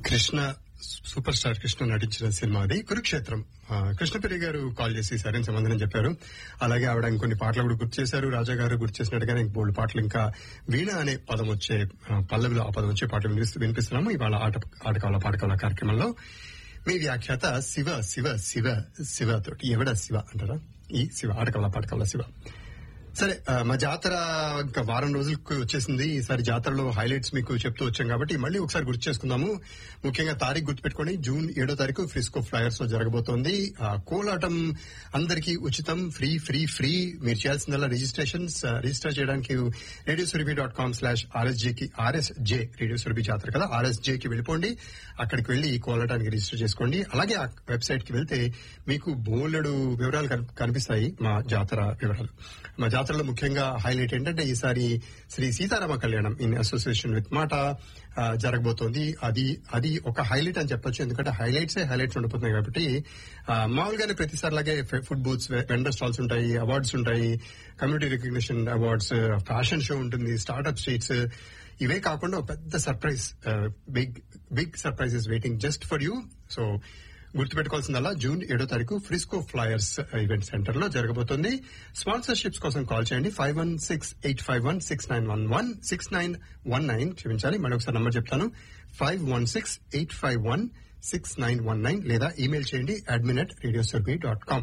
Krishna super star Krishna నటించిన cinema అది కురుక్షేత్రం ఆ, కృష్ణపిరి గారు కాల్ చేసి సరైన సమాధానం చెప్పారు అలాగే ఆవిడ ఇంకొన్ని పాటలు కూడా గుర్తు చేశారు రాజా గారు గుర్తు చేసినట్టుగానే ఇంక బోల్డ్ పాటలు ఇంకా వీణ అనే పదం వచ్చే ఆ, పల్లవిలో ఆ పదం వచ్చే పాటలు వినిపిస్తు- వినిపిస్తున్నాము ఇవాళ ఆట ఆటకాల పాటకాల కార్యక్రమంలో మీ వ్యాఖ్యాత శివ శివ శివ శివ తోటి ఎవడ శివ అంటారా ఈ శివ ఆటకాల పాటకాల శివ సరే ఆ, మా జాతర ఇంకా వారం రోజులకు వచ్చేసింది ఈసారి జాతరలో హైలైట్స్ మీకు చెప్తూ వచ్చాం కాబట్టి మళ్ళీ ఒకసారి గుర్తు చేసుకుందాము ముఖ్యంగా తారీఖు గుర్తుపెట్టుకోండి జూన్ ఏడో తారీఖు ఫ్రిస్కో ఫ్లయర్స్ లో జరగబోతోంది ఆ, కోలాటం అందరికీ ఉచితం ఫ్రీ ఫ్రీ ఫ్రీ మీరు చేయాల్సిందల్లా రిజిస్ట్రేషన్స్ రిజిస్టర్ చేయడానికి radio Surabhi dot com slash ఆర్ఎస్జేకి ఆర్ఎస్జే రేడియో సురభి జాతర కదా ఆర్ఎస్జే కి వెళ్ళిపోండి అక్కడికి వెళ్లి ఈ కోలాటానికి రిజిస్టర్ చేసుకోండి అలాగే ఆ వెబ్సైట్ కి వెళ్తే మీకు బోలెడు వివరాలు కనిపి- కనిపిస్తాయి మా జాతర వివరాలు మా జాతరలో ముఖ్యంగా హైలైట్ ఏంటంటే ఈసారి శ్రీ సీతారామ కళ్యాణం ఇన్ అసోసియేషన్ విత్ మాట ఆ, జరగబోతోంది అది అది ఒక హైలైట్ అని చెప్పొచ్చు ఎందుకంటే హైలైట్స్ హైలైట్స్ ఉండిపోతున్నాయి కాబట్టి ఆ, మామూలుగానే ప్రతిసారి లాగే ఫుడ్ బూత్స్ వెండర్ స్టాల్స్ ఉంటాయి అవార్డ్స్ ఉంటాయి community recognition awards fashion show ఉంటుంది స్టార్ట్అప్ స్ట్రీట్స్ ఇవే కాకుండా ఒక పెద్ద surprise big big surprise is waiting just for you so గుర్తుపెట్టుకోవాల్సిందల్లా జూన్ ఏడో తారీఖు ఫ్రిస్కో ఫ్లయర్స్ ఈవెంట్ సెంటర్ లో జరగబోతోంది స్పాన్సర్షిప్స్ కోసం కాల్ చేయండి five one six eight five one six nine one one six nine one nine క్షమించాలి మళ్ళీ ఒకసారి నంబర్ చెప్తాను five one six eight five one six nine one nine లేదా email చేయండి admin at radio Surabhi dot com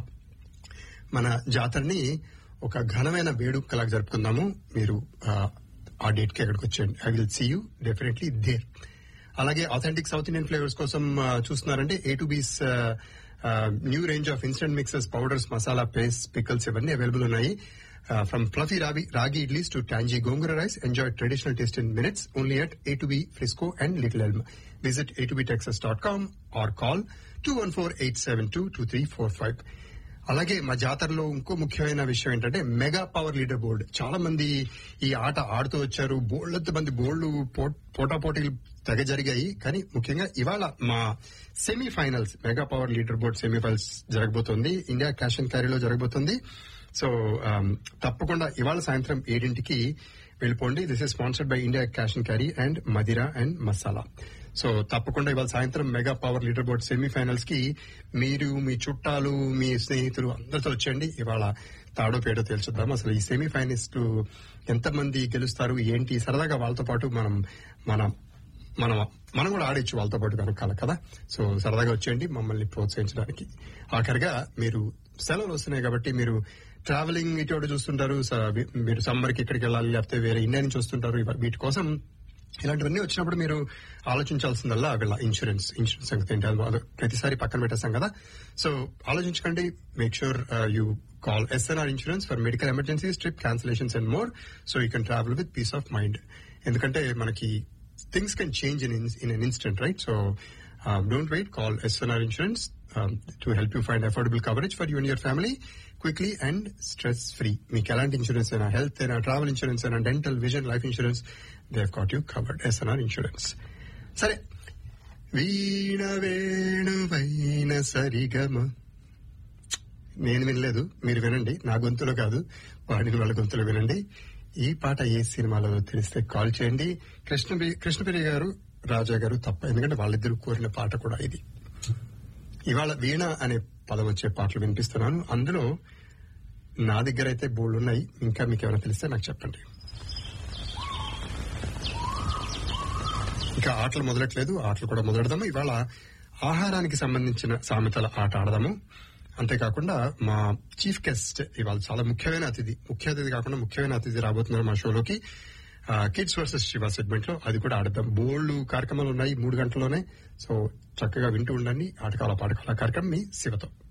మన జాతరని ఒక ఘనమైన వేడుకలాగా జరుపుకుందాము మీరు ఆ, ఆ డేట్ కి అక్కడికి వచ్చేయండి I will see you definitely there అలాగే ఆథెంటిక్ సౌత్ ఇండియన్ ఫ్లేవర్స్ కోసం ఆ, చూస్తున్నారంటే A two B's new range of instant mixes powders masala paste pickles ఇవన్నీ అవైలబుల్ ఉన్నాయి from fluffy ragi ragi idlis to tangy gongura rice enjoy traditional taste in minutes only at A two B Frisco and Little Elm visit A two B Texas dot com or call two one four eight seven two two three four five అలాగే మా జాతరలో ఇంకో ముఖ్యమైన విషయం ఏంటంటే mega power leader board చాలా మంది ఈ ఆట ఆడుతూ వచ్చారు బోళ్ళంత మంది బోళ్లు పోటా పోటీలు తెగ జరిగాయి కానీ ముఖ్యంగా ఇవాళ మా semifinals mega power leaderboard semifinals జరగబోతోంది ఇండియా క్యాష్ అండ్ క్యారీలో జరగబోతోంది సో ఆమ్, తప్పకుండా ఇవాళ సాయంత్రం ఏడింటికి వెళ్ళిపోండి this is sponsored by India Cash and Carry and Madira and Masala so తప్పకుండా ఇవాళ సాయంత్రం mega power leaderboard semifinals కి మీరు మీ చుట్టాలు మీ స్నేహితులు అందరితో వచ్చేయండి ఇవాళ తాడో పేడో తేల్చుద్దాం అసలు ఈ సెమీఫైనలిస్ట్ ఎంతమంది గెలుస్తారు ఏంటి సరదాగా వాళ్ళతో పాటు మనం మన మనం మనం కూడా ఆడొచ్చు వాళ్ళతో పాటు కనుక్కాలి కదా సో సరదాగా వచ్చేయండి మమ్మల్ని ప్రోత్సహించడానికి ఆఖరిగా మీరు సెలవులు వస్తున్నాయి కాబట్టి మీరు ట్రావెలింగ్ ఇటు అటు చూస్తుంటారు స- మీరు సమ్మర్ కి ఇక్కడికి వెళ్ళాలి లేకపోతే వేరే ఇండియా నుంచి వస్తుంటారు ఇవ- వీటి కోసం ఇలాంటివన్నీ వచ్చినప్పుడు మీరు ఆలోచించాల్సిందల్లా వీళ్ళ ఇన్సూరెన్స్ ఇన్సూరెన్స్ సంగతి ఏంటి అది అది ప్రతిసారి పక్కన పెట్టేస్తాం కదా సో ఆలోచించకండి make sure you call SNR insurance for medical emergencies trip cancellations and more so you can travel with peace of mind ఎందుకంటే మనకి things can change in in an instant right so don't wait call SNR insurance to help you find affordable coverage for you and your family quickly and stress free మీకు ఎలాంటి insurance అయినా health అయినా travel insurance అయినా dental vision life insurance they have got you covered SNR insurance సరే వీణ వేణువైన సరిగమ నేను వినలేదు మీరు వినండి నా గొంతులో కాదు వాడిన వాళ్ళ గొంతులో వినండి ఈ పాట ఏ సినిమాలో తెలిస్తే కాల్ చేయండి కృష్ణ కృష్ణపిరి గారు రాజా గారు తప్ప ఎందుకంటే వాళ్ళిద్దరూ కోరిన పాట కూడా ఇది ఇవాళ వీణ అనే పదం వచ్చే పాటలు వినిపిస్తున్నాను అందులో నా దగ్గర అయితే బోల్డ్ ఉన్నాయి ఇంకా మీకు ఏమైనా తెలిస్తే నాకు చెప్పండి ఇంకా ఆటలు మొదలట్లేదు ఆటలు కూడా మొదలెడదాము ఇవాళ ఆహారానికి సంబంధించిన సామెతల ఆట ఆడదాము అంతేకాకుండా మా చీఫ్ గెస్ట్ ఇవాళ చాలా ముఖ్యమైన అతిథి ముఖ్య అతిథి కాకుండా ముఖ్యమైన అతిథి రాబోతున్నారు మా షోలోకి కిడ్స్ వర్సెస్ శివ సెగ్మెంట్ లో అది కూడా ఆడదాం బోల్డ్ కార్యక్రమాలు ఉన్నాయి మూడు గంటల్లోనే సో చక్కగా వింటూ ఉండండి ఆటకాల పాటకాల కార్యక్రమం మీ శివతో